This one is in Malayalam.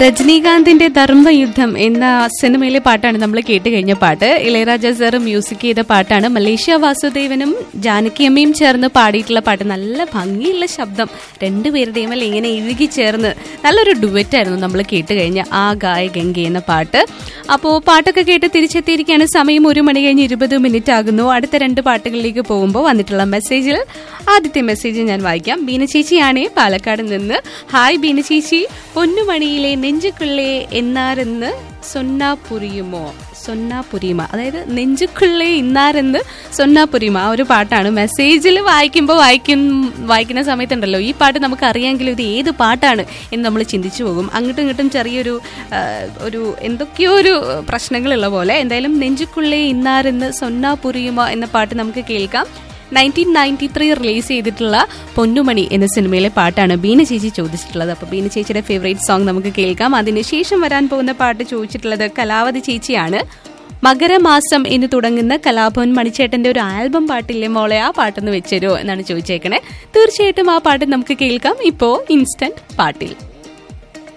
രജനീകാന്തിന്റെ ധർമ്മയുദ്ധം എന്ന സിനിമയിലെ പാട്ടാണ് നമ്മൾ കേട്ട് കഴിഞ്ഞ പാട്ട് ഇളയരാജ സാർ മ്യൂസിക് ചെയ്ത പാട്ടാണ് മലേഷ്യ വാസുദേവനും ജാനകിയമ്മയും ചേർന്ന് പാടിയിട്ടുള്ള പാട്ട് നല്ല ഭംഗിയുള്ള ശബ്ദം രണ്ടുപേരുടെയും അല്ലെ ഇങ്ങനെ ഇഴുകി ചേർന്ന് നല്ലൊരു ഡുവറ്റ് ആയിരുന്നു നമ്മൾ കേട്ട് കഴിഞ്ഞ ആ ഗായ ഗംഗ എന്ന പാട്ട് അപ്പോൾ പാട്ടൊക്കെ കേട്ട് തിരിച്ചെത്തിയിരിക്കുകയാണ് സമയം ഒരു മണി കഴിഞ്ഞ് ഇരുപത് മിനിറ്റ് ആകുന്നു അടുത്ത രണ്ട് പാട്ടുകളിലേക്ക് പോകുമ്പോൾ വന്നിട്ടുള്ള മെസ്സേജിൽ ആദ്യത്തെ മെസ്സേജ് ഞാൻ വായിക്കാം ബീന ചേച്ചിയാണേ പാലക്കാട് നിന്ന് ഹായ് ബീന ചേച്ചി പൊന്നുമണിയിലെ നെഞ്ചുക്കുള്ളേ എന്നാരെന്ന് സൊന്നാ പുരിയുമോ സൊന്നാ പുരിയുമ അതായത് നെഞ്ചുക്കുള്ളേ ഇന്നാരെന്ന് സൊന്നാ പുരിയുമ ആ ഒരു പാട്ടാണ് മെസ്സേജിൽ വായിക്കുമ്പോൾ വായിക്കും വായിക്കുന്ന സമയത്തുണ്ടല്ലോ ഈ പാട്ട് നമുക്ക് അറിയാമെങ്കിലും ഇത് ഏത് പാട്ടാണ് എന്ന് നമ്മൾ ചിന്തിച്ചു പോകും അങ്ങോട്ടും ഇങ്ങോട്ടും ചെറിയൊരു ആ, ഒരു എന്തൊക്കെയോ ഒരു പ്രശ്നങ്ങളുള്ള പോലെ എന്തായാലും നെഞ്ചുക്കുള്ളേ ഇന്നാരെന്ന് സൊന്നാ പുരിയുമോ എന്ന പാട്ട് നമുക്ക് കേൾക്കാം നയൻറ്റീൻ നയൻറ്റി ത്രീ റിലീസ് ചെയ്തിട്ടുള്ള പൊന്നുമണി എന്ന സിനിമയിലെ പാട്ടാണ് ബീന ചേച്ചി ചോദിച്ചിട്ടുള്ളത് അപ്പോൾ ബീന ചേച്ചിയുടെ ഫേവറേറ്റ് സോങ് നമുക്ക് കേൾക്കാം അതിനുശേഷം വരാൻ പോകുന്ന പാട്ട് ചോദിച്ചിട്ടുള്ളത് കലാവതി ചേച്ചിയാണ് മകരമാസം എന്ന് തുടങ്ങുന്ന കലാഭവൻ മണിച്ചേട്ടന്റെ ഒരു ആൽബം പാട്ടില്ലേ മോളെ ആ പാട്ടൊന്ന് വെച്ചരോ എന്നാണ് ചോദിച്ചേക്കണേ തീർച്ചയായിട്ടും ആ പാട്ട് നമുക്ക് കേൾക്കാം ഇപ്പോ ഇൻസ്റ്റന്റ് പാട്ടിൽ